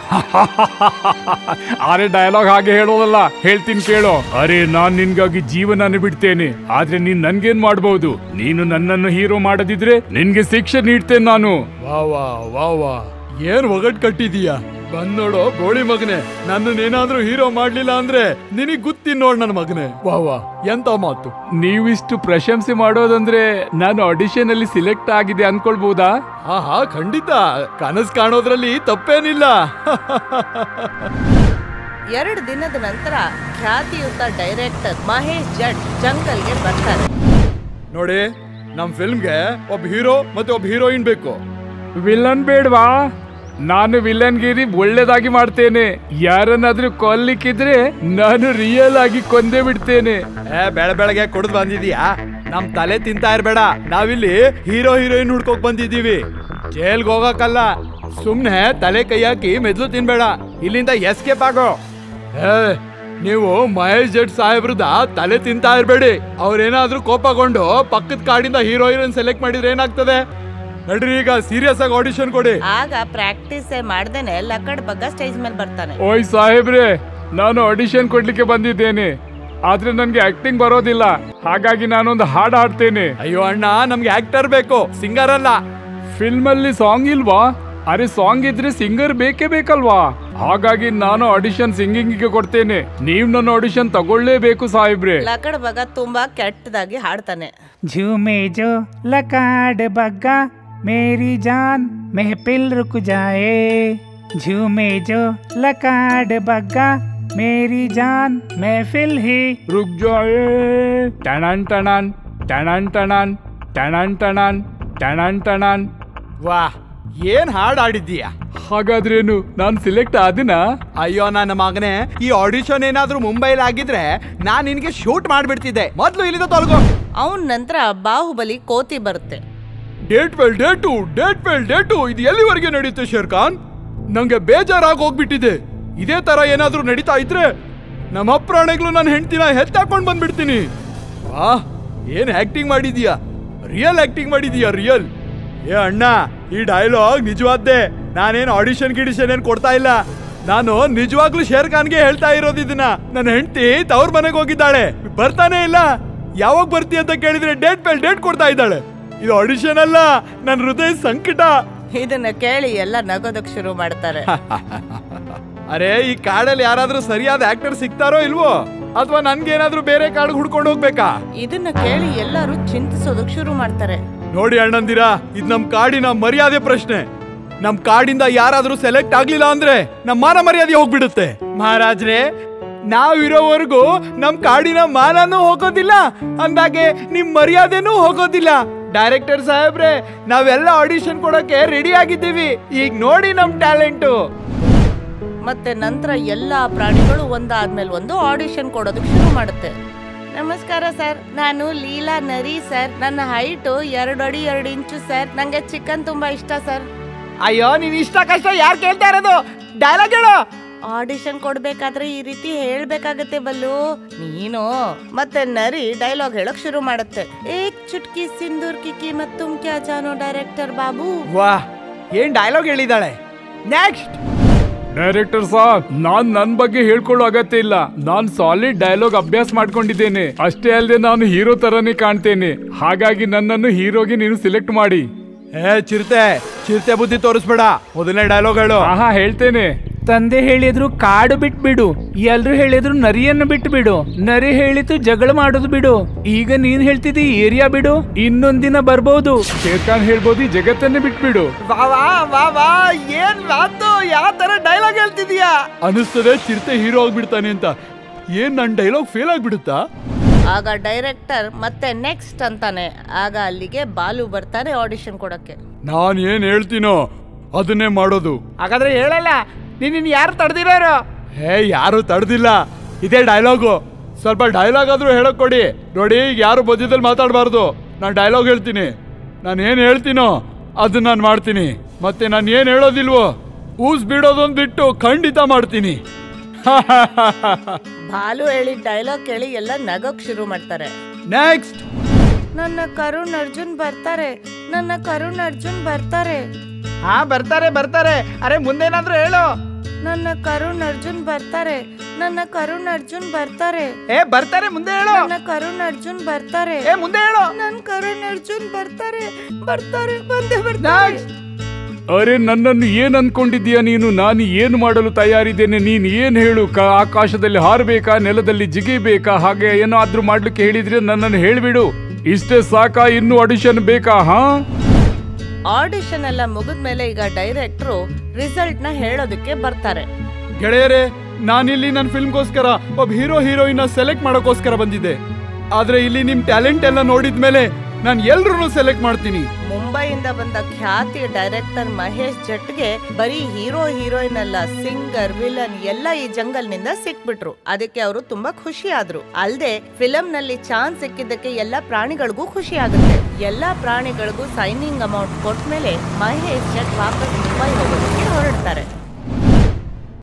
ಅರೆ ಡಯಲಾಗ್ ಹಾಗೆ ಹೇಳೋದಲ್ಲ ಹೇಳ್ತೀನಿ ಕೇಳೋ ಅರೆ ನಾನ್ ನಿನ್ಗಾಗಿ ಜೀವನನ ಬಿಡ್ತೇನೆ ಆದ್ರೆ ನೀನ್ ನನ್ಗೇನ್ ಮಾಡ್ಬಹುದು ನೀನು ನನ್ನನ್ನು ಹೀರೋ ಮಾಡದಿದ್ರೆ ನಿನ್ಗೆ ಶಿಕ್ಷೆ ನೀಡ್ತೇನೆ ನಾನು ವಾ ವಾ ವಾ ವಾ ಏನ್ ಒಗಟ್ ಕಟ್ಟಿದೀಯ ಬಂದ್ ನೋಡು ಗೋಳಿ ಮಗನೆ ನನ್ನನ್ನೇನಾದ್ರೂ ಹೀರೋ ಮಾಡ್ಲಿಲ್ಲ ಅಂದ್ರೆ ನಿನಗ್ ಗುತ್ತಿ ನೋಡ್ ನನ್ನ ಮಗನೆ ವಾ ವಾ ಎಂತ ಮಾತು ನೀವಿಷ್ಟು ಪ್ರಶಂಸೆ ಮಾಡೋದಂದ್ರೆ ನಾನು ಆಡಿಷನ್ ಅಲ್ಲಿ ಸಿಲೆಕ್ಟ್ ಆಗಿದೆ ಅನ್ಕೊಳ್ಬಹುದಾ ಹಾ ಹಾ ಖಂಡಿತ ಕನಸ್ ಕಾಣೋದ್ರಲ್ಲಿ ತಪ್ಪೇನಿಲ್ಲ ಎರಡು ದಿನದ ನಂತರ ಖ್ಯಾತಿಯುತ ಡೈರೆಕ್ಟರ್ ಮಹೇಶ್ ಜಟ್ ಜಂಗಲ್ಗೆ ಬರ್ತಾರೆ ನೋಡಿ ನಮ್ ಫಿಲ್ಮ್ಗೆ ಒಬ್ಬ ಹೀರೋ ಮತ್ತೆ ಒಬ್ಬ ಹೀರೋಯಿನ್ ಬೇಕು ವಿಲನ್ ಬೇಡ್ವಾ ನಾನು ವಿಲನ್ ಗಿರಿ ಒಳ್ಳೇದಾಗಿ ಮಾಡ್ತೇನೆ ಯಾರನ್ನಾದ್ರೂ ಕೊಲ್ಲಿಕ್ಕಿದ್ರೆ ನಾನು ರಿಯಲ್ ಆಗಿ ಕೊಂದೇ ಬಿಡ್ತೇನೆ ಏ ಬೆಳ ಬೆಳಗ್ಗೆ ಕುಡ್ದು ಬಂದಿದೀಯಾ ನಮ್ ತಲೆ ತಿಂತಾ ಇರ್ಬೇಡ ನಾವಿಲ್ಲಿ ಹೀರೋ ಹೀರೋಯಿನ್ ಹುಡ್ಕೋಕ್ ಬಂದಿದೀವಿ ಜೈಲ್ಗೆ ಹೋಗಕ್ಕಲ್ಲ ಸುಮ್ನೆ ತಲೆ ಕೈ ಹಾಕಿ ಮೆದ್ಲು ತಿನ್ಬೇಡ ಇಲ್ಲಿಂದ ಎಸ್ಕೇಪ್ ಆಗೋ ಏ ನೀವು ಮಹೇಶ್ ಜಟ್ ಸಾಹೇಬ್ರದ ತಲೆ ತಿಂತಾ ಇರ್ಬೇಡಿ ಅವ್ರೇನಾದ್ರೂ ಕೋಪಗೊಂಡು ಪಕ್ಕದ ಕಾಡಿಂದ ಹೀರೋ ಹೀರೋಯಿನ್ ಸೆಲೆಕ್ಟ್ ಮಾಡಿದ್ರೆ ಏನಾಗ್ತದೆ ನಡ್ರಿ ಈಗ ಸೀರಿಯಸ್ ಆಗಿ ಆಡಿಷನ್ ಕೊಡಿ ಆಗ ಪ್ರಾಕ್ಟೀಸ್ ಮಾಡ್ದೇನೆ ಲಕ್ಕಡ್ ಬಗ್ಗ ಸ್ಟೇಜ್ ಮೇಲೆ ಬರ್ತಾನೆ ಓಯ್ ಸಾಹೇಬ್ರೆ ನಾನು ಆಡಿಷನ್ ಕೊಡ್ಲಿಕ್ಕೆ ಬಂದಿದ್ದೇನೆ ಆದ್ರೆ ನನ್ಗೆ ಆಕ್ಟಿಂಗ್ ಬರೋದಿಲ್ಲ ಹಾಗಾಗಿ ನಾನೊಂದು ಹಾಡು ಹಾಡ್ತೇನೆ ಅಯ್ಯೋ ಅಣ್ಣ ನಮ್ಗೆ ಆಕ್ಟರ್ ಬೇಕು ಸಿಂಗರ್ ಅಲ್ಲ ಫಿಲ್ಮ್ ಅಲ್ಲಿ ಸಾಂಗ್ ಇಲ್ವಾ ಅರೆ ಸಾಂಗ್ ಇದ್ರೆ ಸಿಂಗರ್ ಬೇಕೇ ಬೇಕಲ್ವಾ ಹಾಗಾಗಿ ನಾನು ಆಡಿಷನ್ ಸಿಂಗಿಂಗಿಗೆ ಕೊಡ್ತೇನೆ ನೀವ್ ನನ್ನ ಆಡಿಷನ್ ತಗೊಳ್ಳೇಬೇಕು ಸಾಹೇಬ್ರೆ ಲಕ್ಕಡ್ ಬಗ್ಗ ತುಂಬಾ ಕೆಟ್ಟದಾಗಿ ಹಾಡ್ತಾನೆ झूमे जो लकाड बग्गा मेरी जान महफिल रुक जाए झूमे जो लकाड बग्गा मेरी जान महफिल ही ರುಕ್ ಜಾಯೇ ಟಣನ್ ಟಣನ್ ಟಣನ್ ಟಣನ್ ಟಣನ್ ಟಣನ್ ಟಣನ್ ಟಣನ್ ವಾ ಏನ್ ಹಾಡ್ ಆಡಿದ್ದೀಯಾ ಹಾಗಾದ್ರೇನು ನಾನ್ ಸಿಲೆಕ್ಟ್ ಆದಿನಾ ಅಯ್ಯೋ ನನ್ನ ಮಗನೇ ಈ ಆಡಿಷನ್ ಏನಾದ್ರೂ ಮುಂಬೈಲಿ ಆಗಿದ್ರೆ ನಾನ್ ನಿನ್ಗೆ ಶೂಟ್ ಮಾಡ್ಬಿಡ್ತಿದ್ದೆ ಮೊದ್ಲು ಇಲ್ಲಿಂದ ತೊಲಗೋ ಅವನ್ ನಂತರ ಬಾಹುಬಲಿ ಕೋತಿ ಬರುತ್ತೆ date well date date well date ಇದು ಎಲ್ಲಿವರೆಗೆ ನಡೆಯುತ್ತೆ ಶೇರ್ ಖಾನ್ ನಂಗೆ ಬೇಜಾರಾಗಿ ಹೋಗ್ಬಿಟ್ಟಿದೆ ಇದೇ ತರ ಏನಾದ್ರೂ ನಡೀತಾ ಇದ್ರೆ ನಮ್ಮ ಪ್ರಾಣಿಗಳು ನನ್ನ ಹೆಂಡ್ತಿನ ಹೆತ್ತಾಕೊಂಡ್ ಬಂದ್ಬಿಡ್ತೀನಿ ವಾ ಏನ್ ಆಕ್ಟಿಂಗ್ ಮಾಡಿದೀಯಾ ರಿಯಲ್ ಆಕ್ಟಿಂಗ್ ಮಾಡಿದೀಯಾ ರಿಯಲ್ ಏ ಅಣ್ಣ ಈ ಡೈಲಾಗ್ ನಿಜವಾದ್ದೆ ನಾನೇನ್ ಆಡಿಷನ್ ಗಿಡಿಷನ್ ಏನ್ ಕೊಡ್ತಾ ಇಲ್ಲ ನಾನು ನಿಜವಾಗ್ಲೂ ಶೇರ್ ಖಾನ್ಗೆ ಹೇಳ್ತಾ ಇರೋದು ಇದನ್ನ ನನ್ನ ಹೆಂಡತಿ ತವ್ರ ಮನೆಗೆ ಹೋಗಿದ್ದಾಳೆ ಬರ್ತಾನೆ ಇಲ್ಲ ಯಾವಾಗ ಬರ್ತಿ ಅಂತ ಕೇಳಿದ್ರೆ ಡೇಟ್ ಮೇಲೆ ಡೇಟ್ ಕೊಡ್ತಾ ಇದ್ದಾಳೆ ಇದು ಆಡಿಷನ್ ಅಲ್ಲ ನನ್ನ ಹೃದಯ ಸಂಕಟ ಇದನ್ನ ಕೇಳಿ ಎಲ್ಲ ನಗೋದಕ್ ಶುರು ಮಾಡ್ತಾರೆ ಅರೆ ಈ ಕಾಡಲ್ಲಿ ಯಾರಾದ್ರೂ ಸರಿಯಾದ ಆಕ್ಟರ್ ಸಿಗ್ತಾರೋ ಇಲ್ವೋ ಅಥವಾ ನನ್ಗೇನಾದ್ರೂ ಬೇರೆ ಕಾಡ್ ಹುಡ್ಕೊಂಡು ಹೋಗ್ಬೇಕಾ ಇದನ್ನ ಕೇಳಿ ಎಲ್ಲರೂ ಚಿಂತಿಸೋದಕ್ ಶುರು ಮಾಡ್ತಾರೆ ನೋಡಿ ಅಣ್ಣಂದಿರ ಇದ್ ನಮ್ ಕಾಡಿನ ಮರ್ಯಾದೆ ಪ್ರಶ್ನೆ ನಮ್ ಕಾಡಿಂದ ಯಾರಾದ್ರೂ ಸೆಲೆಕ್ಟ್ ಆಗ್ಲಿಲ್ಲ ಅಂದ್ರೆ ನಮ್ ಮಾನ ಮರ್ಯಾದೆ ಹೋಗ್ಬಿಡುತ್ತೆ ಮಹಾರಾಜ್ರೆ ನಾವಿರೋವರೆಗೂ ನಮ್ ಕಾಡಿನ ಮಾನನೂ ಹೋಗೋದಿಲ್ಲ ಅಂದಾಗೆ ನಿಮ್ ಮರ್ಯಾದೆನೂ ಹೋಗೋದಿಲ್ಲ ಡೈರೆಕ್ಟರ್ ಸಾಹೇಬ್ರೆ ನಾವೆಲ್ಲ ಆಡಿಷನ್ ಕೊಡಕ್ಕೆ ರೆಡಿ ಆಗಿದ್ದೀವಿ ಈಗ ನೋಡಿ ನಮ್ ಟ್ಯಾಲೆಂಟು ಮತ್ತೆ ನಂತರ ಎಲ್ಲಾ ಪ್ರಾಣಿಗಳು ಒಂದಾದ್ಮೇಲೆ ಒಂದು ಆಡಿಷನ್ ಕೊಡೋದಕ್ಕೆ ಶುರು ಮಾಡುತ್ತೆ ನಮಸ್ಕಾರ ಸರ್ ನಾನು ಲೀಲಾ ನರಿ ಸರ್ ನನ್ನ ಹೈಟು ಎರಡು ಅಡಿ ಎರಡು ಇಂಚು ಸರ್ ನಂಗೆ ಚಿಕನ್ ತುಂಬಾ ಇಷ್ಟ ಸರ್ ಅಯ್ಯೋ ನೀನ್ ಇಷ್ಟ ಕಷ್ಟ ಯಾರು ಕೇಳ್ತಾ ಇರೋದು ಡೈಲಾಗ್ ಹೇಳು ಆಡಿಷನ್ ಕೊಡ್ಬೇಕಾದ್ರೆ ಈ ರೀತಿ ಹೇಳ್ಬೇಕಾಗತ್ತೆ ಬಲ್ಲು ನೀನು ಮತ್ತೆ ನರಿ ಡೈಲಾಗ್ ಹೇಳಕ್ ಶುರು ಮಾಡುತ್ತೆ ಏಕ್ ಚುಟ್ಕಿ ಸಿಂದೂರ್ ಕಿ ಕೀಮತ್ ತುಮ್ ಕ್ಯಾ ಜಾನೋ ಡೈರೆಕ್ಟರ್ ಬಾಬು ವಾ ಏನ್ ಡೈಲಾಗ್ ಹೇಳಿದಾಳೆ ನೆಕ್ಸ್ಟ್ ಡೈರೆಕ್ಟರ್ ಸಾಬ್ ನಾನ್ ನನ್ ಬಗ್ಗೆ ಹೇಳ್ಕೊಳ್ಳೋ ಅಗತ್ಯ ಇಲ್ಲ ನಾನ್ ಸಾಲಿಡ್ ಡೈಲಾಗ್ ಅಭ್ಯಾಸ ಮಾಡ್ಕೊಂಡಿದ್ದೇನೆ ಅಷ್ಟೇ ಅಲ್ಲದೆ ನಾನು ಹೀರೋ ತರನೇ ಕಾಣ್ತೇನೆ ಹಾಗಾಗಿ ನನ್ನನ್ನು ಹೀರೋಗೆ ನೀನು ಸಿಲೆಕ್ಟ್ ಮಾಡಿ ಏ ಚಿರತೆ ಚಿರತೆ ಬುದ್ಧಿ ತೋರಿಸ್ಬೇಡ ಮೊದಲನೇ ಡೈಲಾಗ್ ಹೇಳು ಆಹಾ ಹೇಳ್ತೇನೆ ತಂದೆ ಹೇಳಿದ್ರು ಕಾಡು ಬಿಟ್ಬಿಡು ಎಲ್ರು ಹೇಳಿದ್ರು ನರಿಯನ್ನು ಬಿಟ್ಬಿಡು ನರಿ ಹೇಳಿತು ಜಗಳ ಮಾಡೋದು ಬಿಡು ಈಗ ನೀನ್ ಹೇಳ್ತಿದ್ದಿ ಏರಿಯಾ ಬಿಡು ಇನ್ನೊಂದಿನ ಬರ್ಬೋದು ಶೇರ್ ಖಾನ್ ಹೇಳ್ಬೋದು ಈ ಜಗತ್ತನ್ನೇ ಬಿಟ್ಬಿಡು ವಾ ವಾ ವಾ ವಾ ಏನ್ ಮಾತು ಯಾವ ತರ ಡೈಲಾಗ್ ಹೇಳ್ತಿದೀಯಾ ಅನಿಸ್ತದೆ ಚಿರತೆ ಹೀರೋ ಆಗ್ಬಿಡ್ತಾನೆ ಅಂತ ಏನ್ ನನ್ ಡೈಲಾಗ್ ಫೇಲ್ ಆಗ್ಬಿಡುತ್ತಾ ಆಗ ಡೈರೆಕ್ಟರ್ ಮತ್ತೆ ನೆಕ್ಸ್ಟ್ ಅಂತಾನೆ ಆಗ ಅಲ್ಲಿಗೆ ಬಾಲು ಬರ್ತಾನೆ ಆಡಿಷನ್ ಕೊಡಕ್ಕೆ ನಾನ್ ಏನ್ ಹೇಳ್ತೀನೋ ಅದನ್ನೇ ಮಾಡೋದು ಹಾಗಾದ್ರೆ ಹೇಳಲ್ಲ ನೀನ್ ಯಾರು ತಡೆದಿರೋರು ಹೇ ಯಾರು ತಡೆದಿಲ್ಲ ಇದೇ ಡೈಲಾಗು ಸ್ವಲ್ಪ ಡೈಲಾಗ್ ಆದ್ರೂ ಹೇಳಕ್ ಕೊಡಿ ನೋಡಿ ಈಗ ಯಾರು ಮಧ್ಯದಲ್ಲಿ ಮಾತಾಡಬಾರ್ದು ನಾನು ಡೈಲಾಗ್ ಹೇಳ್ತೀನಿ ನಾನು ಏನು ಹೇಳ್ತೀನೋ ಅದನ್ನ ನಾನು ಮಾಡ್ತೀನಿ ಮತ್ತೆ ನಾನು ಏನು ಹೇಳೋದಿಲ್ವೋ ಊಸ್ ಬಿಡೋದೊಂದು ಬಿಟ್ಟು ಖಂಡಿತ ಮಾಡ್ತೀನಿ ಭಾಲು ಹೇಳಿದ ಡೈಲಾಗ್ ಕೇಳಿ ಎಲ್ಲ ನಗಕ್ ಶುರು ಮಾಡ್ತಾರೆ ನೆಕ್ಸ್ಟ್ ನನ್ನ ಕರುಣ್ ಅರ್ಜುನ್ ಬರ್ತಾರೆ ನನ್ನ ಕರುಣ್ ಅರ್ಜುನ್ ಬರ್ತಾರೆ ಹಾ ಬರ್ತಾರೆ ಬರ್ತಾರೆ ಅರೆ ಮುಂದೇನಾದ್ರೂ ಹೇಳು ನನ್ನ ಕರುಣ್ ಅರ್ಜುನ್ ಬರ್ತಾರೆ ನನ್ನ ಕರುಣ್ ಅರ್ಜುನ್ ಬರ್ತಾರೆ ಏ ಬರ್ತಾರೆ ಮುಂದೆ ಹೇಳು ನನ್ನ ಕರುಣ್ ಅರ್ಜುನ್ ಬರ್ತಾರೆ ಏ ಮುಂದೆ ಹೇಳು ನನ್ನ ಕರುಣ್ ಅರ್ಜುನ್ ಬರ್ತಾರೆ ಬರ್ತಾರೆ ಬಂದೆ ಬರ್ತಾರೆ ಅರೆ ನನ್ನನ್ನು ಏನ್ ಅನ್ಕೊಂಡಿದ್ದೀಯ ನೀನು ನಾನು ಏನು ಮಾಡಲು ತಯಾರಿದ್ದೇನೆ ನೀನ್ ಏನ್ ಹೇಳು ಕ ಆಕಾಶದಲ್ಲಿ ಹಾರಬೇಕಾ ನೆಲದಲ್ಲಿ ಜಿಗಿಬೇಕಾ ಹಾಗೆ ಏನಾದ್ರೂ ಮಾಡ್ಲಿಕ್ಕೆ ಹೇಳಿದ್ರೆ ನನ್ನನ್ನು ಹೇಳ್ಬಿಡು ಇಷ್ಟೇ ಸಾಕಾ ಇನ್ನು ಆಡಿಷನ್ ಬೇಕಾ ಹಾ ಆಡಿಷನ್ ಎಲ್ಲ ಮುಗಿದ್ಮೇಲೆ ಈಗ ಡೈರೆಕ್ಟ್ರು ರಿಸಲ್ಟ್ ನ ಹೇಳೋದಕ್ಕೆ ಬರ್ತಾರೆ ಗೆಳೆಯರೇ ನಾನಿಲ್ಲಿ ನನ್ನ ಫಿಲ್ಮ್ಗೋಸ್ಕರ ಒಬ್ಬ ಹೀರೋ ಹೀರೋಯಿನ್ ಸೆಲೆಕ್ಟ್ ಮಾಡೋಕ್ಕೋಸ್ಕರ ಬಂದಿದ್ದೆ ಆದ್ರೆ ಇಲ್ಲಿ ನಿಮ್ ಟ್ಯಾಲೆಂಟ್ ಎಲ್ಲ ನೋಡಿದ್ಮೇಲೆ ನಾನು ಎಲ್ರೂ ಸೆಲೆಕ್ಟ್ ಮಾಡ್ತೀನಿ ಮುಂಬೈಯಿಂದ ಬಂದ ಖ್ಯಾತಿ ಡೈರೆಕ್ಟರ್ ಮಹೇಶ್ ಜಟ್ಗೆ ಬರೀ ಹೀರೋ ಹೀರೋಯಿನ್ ಅಲ್ಲ ಸಿಂಗರ್ ವಿಲನ್ ಎಲ್ಲ ಈ ಜಂಗಲ್ ನಿಂದ ಸಿಕ್ಬಿಟ್ರು ಅದಕ್ಕೆ ಅವರು ತುಂಬಾ ಖುಷಿ ಆದ್ರು ಅಲ್ದೆ ಫಿಲಂ ನಲ್ಲಿ ಚಾನ್ಸ್ ಸಿಕ್ಕಿದ್ದಕ್ಕೆ ಎಲ್ಲಾ ಪ್ರಾಣಿಗಳಿಗೂ ಖುಷಿ ಆಗುತ್ತೆ ಎಲ್ಲಾ ಪ್ರಾಣಿಗಳಿಗೂ ಸೈನಿಂಗ್ ಅಮೌಂಟ್ ಕೊಟ್ಮೇಲೆ ಮಹೇಶ್ ಜಟ್ ವಾಪಸ್ ಮುಂಬೈ ಹೋಗೋದಕ್ಕೆ ಹೊರಡ್ತಾರೆ